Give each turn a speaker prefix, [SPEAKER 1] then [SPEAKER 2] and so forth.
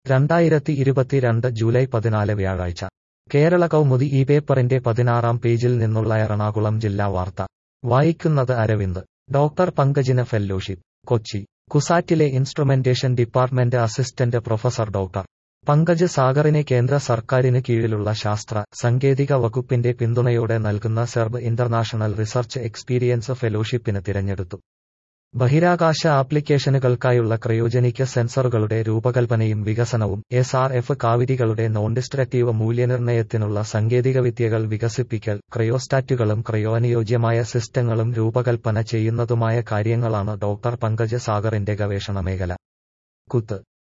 [SPEAKER 1] രണ്ടായിരത്തി ഇരുപത്തിരണ്ട് ജൂലൈ പതിനാല് വ്യാഴാഴ്ച കേരള കൗമുദി ഈ പേപ്പറിന്റെ പതിനാറാം പേജിൽ നിന്നുള്ള എറണാകുളം ജില്ലാ വാർത്ത വായിക്കുന്നത് അരവിന്ദ് ഡോക്ടർ പങ്കജിന് ഫെല്ലോഷിപ്പ് കൊച്ചി കുസാറ്റിലെ instrumentation department assistant professor doctor Pankaj സാഗറിനെ കേന്ദ്ര സർക്കാരിന് കീഴിലുള്ള ശാസ്ത്ര സാങ്കേതിക വകുപ്പിന്റെ പിന്തുണയോടെ നൽകുന്ന സെർബ് ഇന്റർനാഷണൽ റിസർച്ച് എക്സ്പീരിയൻസ് ഫെലോഷിപ്പിന് തിരഞ്ഞെടുത്തു ബഹിരാകാശ ആപ്ലിക്കേഷനുകൾക്കായുള്ള ക്രയോജനിക് സെൻസറുകളുടെ രൂപകൽപ്പനയും വികസനവും എസ് ആർ എഫ് കാവിരികളുടെ നോൺ ഡിസ്ട്രക്റ്റീവ് മൂല്യനിർണ്ണയത്തിനുള്ള സാങ്കേതികവിദ്യകൾ വികസിപ്പിക്കൽ ക്രയോസ്റ്റാറ്റുകളും ക്രയോ അനുയോജ്യമായ സിസ്റ്റങ്ങളും രൂപകൽപ്പന ചെയ്യുന്നതുമായ കാര്യങ്ങളാണ് ഡോക്ടർ പങ്കജ് സാഗറിന്റെ ഗവേഷണ മേഖല കുത്ത്